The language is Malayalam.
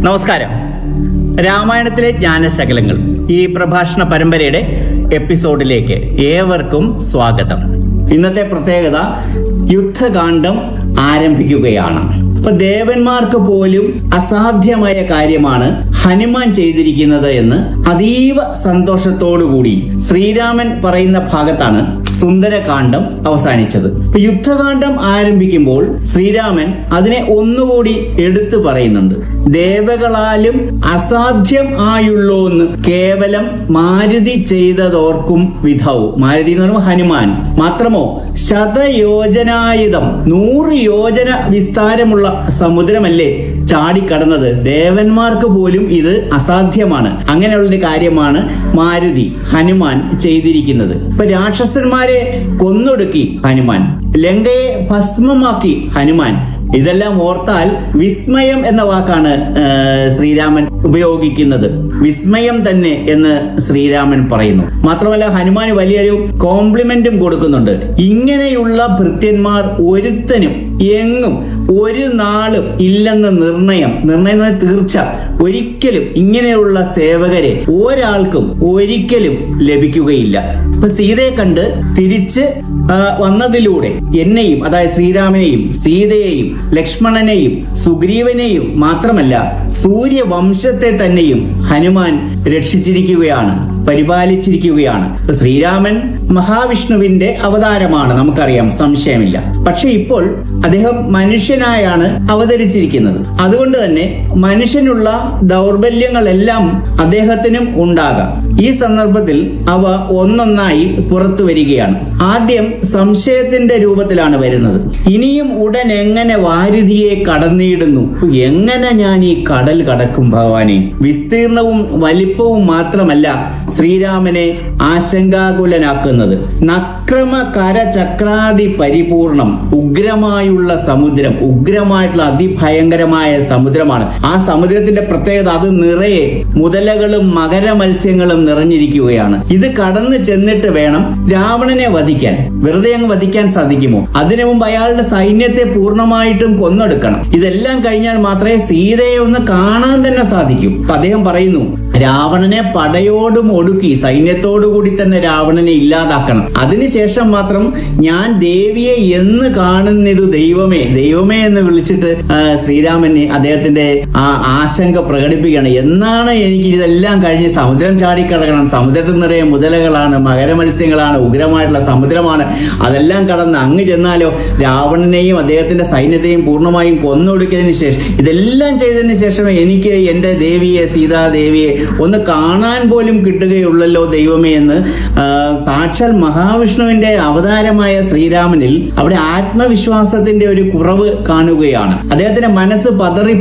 നമസ്കാരം രാമായണത്തിലെ ജ്ഞാനശകലങ്ങൾ ഈ പ്രഭാഷണ പരമ്പരയുടെ എപ്പിസോഡിലേക്ക് ഏവർക്കും സ്വാഗതം ഇന്നത്തെ പ്രത്യേകത യുദ്ധകാന്ഡം ആരംഭിക്കുകയാണ് അപ്പൊ ദേവന്മാർക്ക് പോലും അസാധ്യമായ കാര്യമാണ് ഹനുമാൻ ചെയ്തിരിക്കുന്നത് എന്ന് അതീവ സന്തോഷത്തോടുകൂടി ശ്രീരാമൻ പറയുന്ന ഭാഗത്താണ് സുന്ദരകാന്ഡം അവസാനിച്ചത് ഇപ്പൊ യുദ്ധകാന്ഡം ആരംഭിക്കുമ്പോൾ ശ്രീരാമൻ അതിനെ ഒന്നുകൂടി എടുത്തു പറയുന്നുണ്ട് ദേവകളാലും അസാധ്യം ആയുള്ളോന്ന് കേവലം മാരുതി ചെയ്തതോർക്കും വിധവും മാരുതി എന്ന് പറയുമ്പോൾ ഹനുമാൻ മാത്രമോ ശതയോജനായുധം നൂറ് യോജന വിസ്താരമുള്ള സമുദ്രമല്ലേ ചാടിക്കടന്നത് ദേവന്മാർക്ക് പോലും ഇത് അസാധ്യമാണ് അങ്ങനെയുള്ളൊരു കാര്യമാണ് മാരുതി ഹനുമാൻ ചെയ്തിരിക്കുന്നത് ഇപ്പൊ രാക്ഷസന്മാരെ കൊന്നൊടുക്കി ഹനുമാൻ ലങ്കയെ ഭസ്മമാക്കി ഹനുമാൻ ഇതെല്ലാം ഓർത്താൽ വിസ്മയം എന്ന വാക്കാണ് ആ, ശ്രീരാമൻ ഉപയോഗിക്കുന്നത് വിസ്മയം തന്നെ എന്ന് ശ്രീരാമൻ പറയുന്നു മാത്രമല്ല ഹനുമാന് വലിയൊരു കോംപ്ലിമെന്റും കൊടുക്കുന്നുണ്ട് ഇങ്ങനെയുള്ള ഭൃത്യന്മാർ ഒരുത്തനും എങ്ങും ഒരു നാളും ഇല്ലെന്ന നിർണയം നിർണയം എന്ന് പറഞ്ഞാൽ തീർച്ച ഒരിക്കലും ഇങ്ങനെയുള്ള സേവകരെ ഒരാൾക്കും ഒരിക്കലും ലഭിക്കുകയില്ല ഇപ്പൊ സീതയെ കണ്ട് തിരിച്ച് ആ, വന്നതിലൂടെ എന്നെയും അതായത് ശ്രീരാമനെയും സീതയെയും ലക്ഷ്മണനെയും സുഗ്രീവനെയും മാത്രമല്ല സൂര്യവംശത്തെ തന്നെയും ഹനുമാൻ രക്ഷിച്ചിരിക്കുകയാണ് പരിപാലിച്ചിരിക്കുകയാണ് ഇപ്പൊ ശ്രീരാമൻ മഹാവിഷ്ണുവിന്റെ അവതാരമാണ് നമുക്കറിയാം സംശയമില്ല പക്ഷെ ഇപ്പോൾ അദ്ദേഹം മനുഷ്യനായാണ് അവതരിച്ചിരിക്കുന്നത് അതുകൊണ്ട് തന്നെ മനുഷ്യനുള്ള ദൗർബല്യങ്ങളെല്ലാം അദ്ദേഹത്തിനും ഉണ്ടാകാം ഈ സന്ദർഭത്തിൽ അവ ഒന്നൊന്നായി പുറത്തു വരികയാണ് ആദ്യം സംശയത്തിന്റെ രൂപത്തിലാണ് വരുന്നത് ഇനിയും ഉടൻ എങ്ങനെ വാരുതിയെ കടന്നിടുന്നു എങ്ങനെ ഞാൻ ഈ കടൽ കടക്കും ഭഗവാനെ വിസ്തീർണവും വലിപ്പവും മാത്രമല്ല ശ്രീരാമനെ ആശങ്കാകുലനാക്കുന്നത് നക്രമ കരചക്രാതി പരിപൂർണം ഉഗ്രമായുള്ള സമുദ്രം ഉഗ്രമായിട്ടുള്ള അതിഭയങ്കരമായ സമുദ്രമാണ് ആ സമുദ്രത്തിന്റെ പ്രത്യേകത അത് നിറയെ മുതലകളും മകര മത്സ്യങ്ങളും നിറഞ്ഞിരിക്കുകയാണ് ഇത് കടന്നു ചെന്നിട്ട് വേണം രാവണനെ വധിക്കാൻ വെറുതെ അങ്ങ് വധിക്കാൻ സാധിക്കുമോ അതിനു മുമ്പ് അയാളുടെ സൈന്യത്തെ പൂർണ്ണമായിട്ടും കൊന്നൊടുക്കണം ഇതെല്ലാം കഴിഞ്ഞാൽ മാത്രമേ സീതയെ ഒന്ന് കാണാൻ തന്നെ സാധിക്കൂ അപ്പൊ അദ്ദേഹം പറയുന്നു രാവണനെ പടയോടും ഒടുക്കി സൈന്യത്തോടു കൂടി തന്നെ രാവണനെ ഇല്ലാതാക്കണം അതിനുശേഷം മാത്രം ഞാൻ ദേവിയെ എന്ന് കാണുന്നിതു ദൈവമേ ദൈവമേ എന്ന് വിളിച്ചിട്ട് ആ, ശ്രീരാമന് അദ്ദേഹത്തിന്റെ ആ ആശങ്ക പ്രകടിപ്പിക്കുകയാണ് എന്നാണ് എനിക്ക് ഇതെല്ലാം കഴിഞ്ഞ് സമുദ്രം ചാടിക്കടക്കണം സമുദ്രത്തിൽ നിറയെ മുതലകളാണ് മകരമത്സ്യങ്ങളാണ് ഉഗ്രമായിട്ടുള്ള സമുദ്രമാണ് അതെല്ലാം കടന്ന് അങ്ങ് ചെന്നാലോ രാവണനെയും അദ്ദേഹത്തിന്റെ സൈന്യത്തെയും പൂർണ്ണമായും കൊന്നൊടുക്കിയതിന് ശേഷം ഇതെല്ലാം ചെയ്തതിന് ശേഷമേ എനിക്ക് എന്റെ ദേവിയെ സീതാദേവിയെ ഒന്ന് കാണാൻ പോലും കിട്ടുകയുള്ളല്ലോ ദൈവമേ എന്ന് ആ, സാക്ഷാൽ മഹാവിഷ്ണുവിന്റെ അവതാരമായ ശ്രീരാമനിൽ അവിടെ ആത്മവിശ്വാസത്തിന്റെ ഒരു കുറവ് കാണുകയാണ് അദ്ദേഹത്തിന്റെ മനസ്സ് പതറി